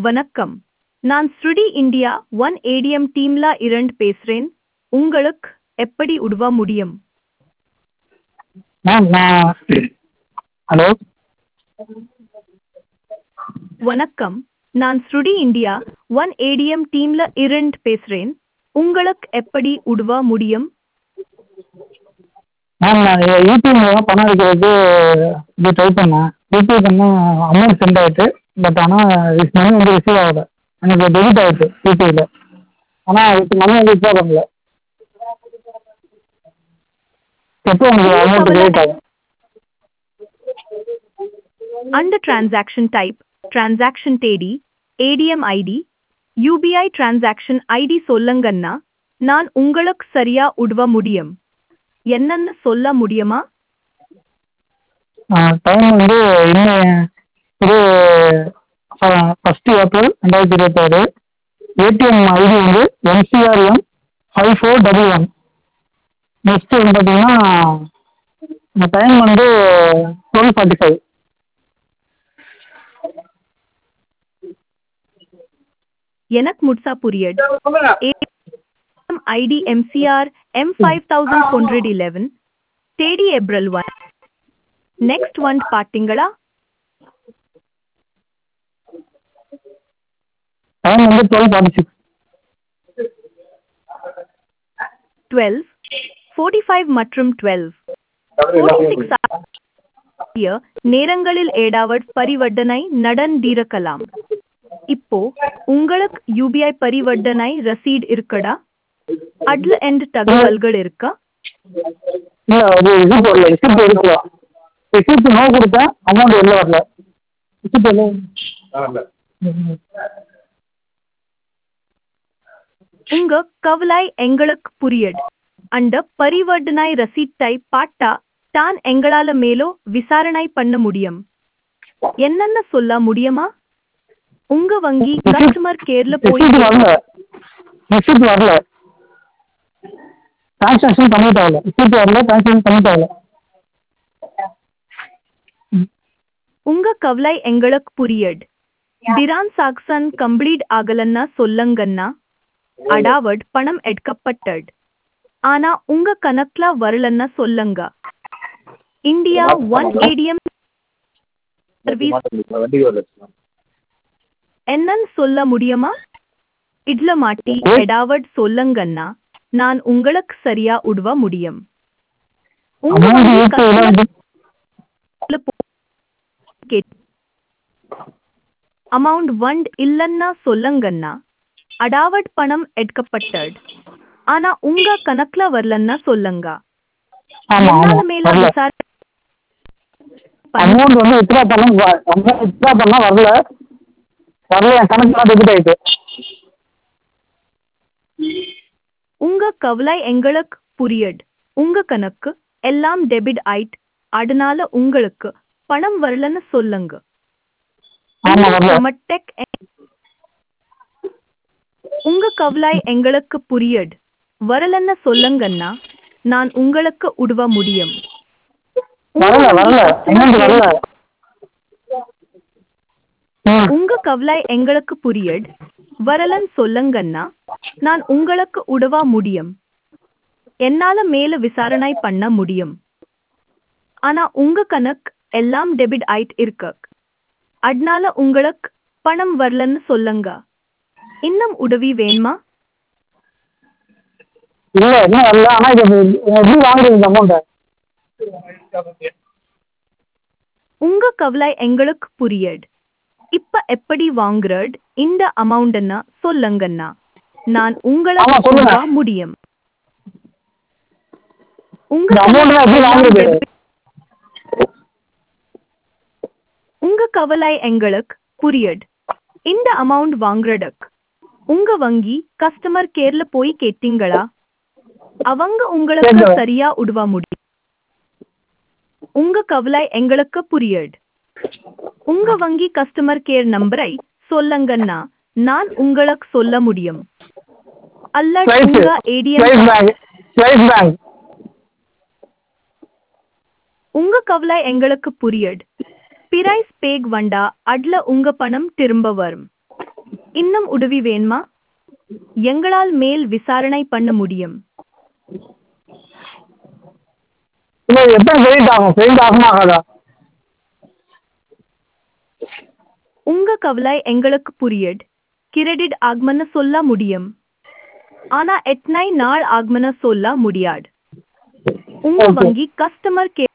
வணக்கம் நான் ஸ்ருடி இந்தியா ஒன் ஏடிஎம் டீம்ல இருந்து பேசுறேன் உங்களுக்கு எப்படி உதவ முடியும் மேம் நான் ஹலோ வணக்கம் நான் ஸ்ருடி இந்தியா ஒன் ஏடிஎம் டீம்ல இருந்து பேசுறேன் உங்களுக்கு எப்படி உதவ முடியும் மேம் நான் யூபிஐ மூலம் பணம் எடுக்கிறதுக்கு இது ட்ரை பண்ணேன் யூபிஐ பண்ணால் அமௌண்ட் சென்ட் ஆயிட்டு பட் ஆனால் மணி வந்து ரிசீவ் ஆகலை எனக்கு டெபிட் ஆயிட்டு யூபிஐயில் ஆனால் அதுக்கு மணி வந்து வித்ட்ரா பண்ணல எப்போ எனக்கு அமௌண்ட் கிரெடிட் ஆகும் அந்த டிரான்சாக்ஷன் டைப் டிரான்சாக்ஷன் தேதி ATM ID UPI transaction ID சொல்லுங்கன்னா நான் உங்களுக்கு சரியா உதவ முடியும் என்னன்னு சொல்ல முடியுமா டைம் வந்து இன்னும் இது ஃபஸ்ட்டு ஏப்ரல் ரெண்டாயிரத்தி இருபத்தாறு ஏடிஎம் ஐடி வந்து MCRM five four double one next வந்து பார்த்தீங்கன்னா டைம் வந்து டுவெல் ஃபார்ட்டி ஃபைவ் எனக்கு முட்சா புரியட் ATM ID MCR M five thousand hundred eleven தேதி ஏப்ரல் ஒன் நெக்ஸ்ட் ஒன் பார்த்தீங்களா டைம் வந்து twelve forty six twelve forty five மற்றும் டுவெல் ஃபோர்ட்டி சிக்ஸ் நேரங்களில் ஏடாவட் பரிவர்த்தனை நடந்திருக்கலாம் இப்போ உங்களுக்கு யூபிஐ பரிவர்த்தனை ரசீட் இருக்கடா அட்ல எண்ட் தகவல்கள் இருக்கா இல்லை அது இது போடல ரிசிப்ட் எடுக்கல ரிசிப்ட் நோ கொடுத்தேன் அமௌண்ட் வெளில வரல ரிசிப்ட் வெளில உங்க கவலை எங்களுக்கு புரியட் அந்த பரிவர்த்தனை ரசீட்டை பாட்டா தான் எங்களால மேலோ விசாரணை பண்ண முடியும் என்னென்ன சொல்ல முடியுமா உங்க வங்கி கஸ்டமர் கேர்ல போய் ரிசிப்ட் வரல ரிசிப்ட் வரல டிரான்சாக்ஷன் கம்ப்ளீட் ஆகல ரிசிப்ட் வரல டிரான்சாக்ஷன் கம்ப்ளீட் ஆகல உங்க கவலை எங்களுக்கு புரியட் டிரான் சாக்சன் கம்ப்ளீட் ஆகலன்னா சொல்லுங்கன்னா அடாவட் பணம் எடுக்கப்பட்டட் ஆனா உங்க கணக்குல வரலன்னா சொல்லுங்க இந்தியா ஒன் ஏடிஎம் சர்வீஸ் என்னன்னு சொல்ல முடியுமா இட்ல மாட்டி எடாவட் சொல்லுங்கன்னா நான் உங்களுக்கு சரியா உதவ முடியும் உங்க அமௌண்ட் வங்கி யூபிஐல அமௌண்ட் வண்ட் இல்லன்னா சொல்லுங்கன்னா அடாவட் பணம் எடுக்கப்பட்டது ஆனா உங்க கணக்குல வரலன்னா சொல்லுங்க ஆமா ஆமா என்னால மேல வரல விசாரணை அமௌண்ட் வந்து வித்ட்ரா பண்ண அமௌண்ட் வித்ட்ரா பண்ணா வரல வரல என் கணக்குலாம் டெபிட் ஆயிட்டு உங்க கவலை எங்களுக்கு புரியட் உங்க கணக்கு எல்லாம் டெபிட் ஆயிட் அதனால உங்களுக்கு பணம் வரலன்னு சொல்லுங்க ஆமா வரல மட்டெக் உங்க கவலை எங்களுக்கு புரியட் வரலன்னு சொல்லுங்கன்னா நான் உங்களுக்கு உதவ முடியும் வரல வரல அமௌண்ட் வரல ம் உங்க கவலை எங்களுக்கு புரியட் வரலன்னு சொல்லுங்கன்னா நான் உங்களுக்கு உதவ முடியும் என்னால மேல விசாரணை பண்ண முடியும் ஆனா உங்க கணக்கு எல்லாம் டெபிட் ஆயிட்டு இருக்கு அதனால உங்களுக்கு பணம் வரலன்னு சொல்லுங்க இன்னும் உதவி வேணுமா இல்ல இன்னும் வரல ஆனா இது எப்படி வாங்குறது இந்த அமௌண்ட்டை உங்க கவலை எங்களுக்கு புரியட் இப்ப எப்படி வாங்குறட் இந்த அமௌண்ட்னா சொல்லுங்கண்ணா நான் ஆமா, உங்களுக்கு சொல்லுங்க. உதவ முடியும் உங்க இந்த அமௌண்ட் எப்படி கணக்கு வாங்குறது எல்லாம் உங்க கவலை எங்களுக்கு புரியட் இந்த அமௌண்ட் வாங்குறதுக்கு உங்க வங்கி கஸ்டமர் கேர்ல போய் கேட்டீங்களா அவங்க உங்களுக்கு கேட்டோம். சரியா உதவ முடியும் உங்க கவலை எங்களுக்கு புரியட் உங்க வங்கி கஸ்டமர் கேர் நம்பரை சொல்லுங்கன்னா நான் உங்களுக்கு சொல்ல முடியும் அல்ல ஸ்லைஸ் உங்க Slice ATM bank Slice bank உங்க கவலை எங்களுக்கு புரியட் பிரைஸ் பேக் வண்டா அட்ல உங்க பணம் திரும்ப வரும் இன்னும் உதவி வேணுமா எங்களால் மேல் விசாரணை பண்ண முடியும் இல்லை எத்தனை கிரெடிட் ஆகும் கிரெடிட் ஆகுமா ஆகாதா உங்க கவலை எங்களுக்கு புரியுது கிரெடிட் ஆகும்னு சொல்ல முடியும் ஆனா எத்தனை நாள் ஆகும்னு சொல்ல முடியாது உங்க Okay. வங்கி கஸ்டமர் கேர்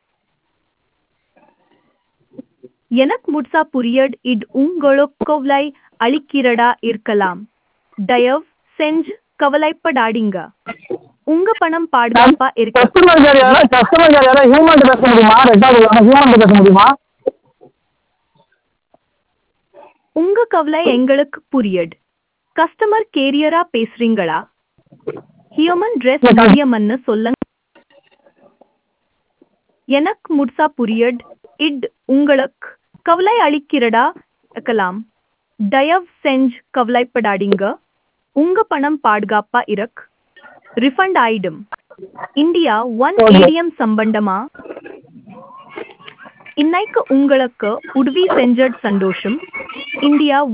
எனக்கு முட்சா புரியட் இது உங்களுக்கு கவலை அளிக்கிறடா இருக்கலாம் தயவு செஞ்சு கவலைப்படாதீங்க உங்க பணம் பாதுகாப்பா இருக்க கஸ்டமர் கேர் யாராவது கஸ்டமர் கேர் யாராவது ஹியூமன் பேச முடியுமா ரெண்டாவது ஹியூமன் பேச முடியுமா உங்க கவலை எங்களுக்கு புரியுது கஸ்டமர் கேரியரா பேசுறீங்களா ஹியூமன் ட்ரெஸ் Okay. முடியும்னு சொல்லுங்க எனக்கு முட்சா புரியுது இட் உங்களுக்கு கவலை அளிக்கிறடா இருக்கலாம் தயவு செஞ்சு கவலைப்படாதீங்க உங்க பணம் பாதுகாப்பா இருக்கு ரிஃபண்ட் ஆயிடும் இந்தியா ஒன் Okay. ஏடிஎம் சம்பந்தமா இன்னைக்கு உங்களுக்கு உதவி செஞ்சது சந்தோஷம் இந்தியா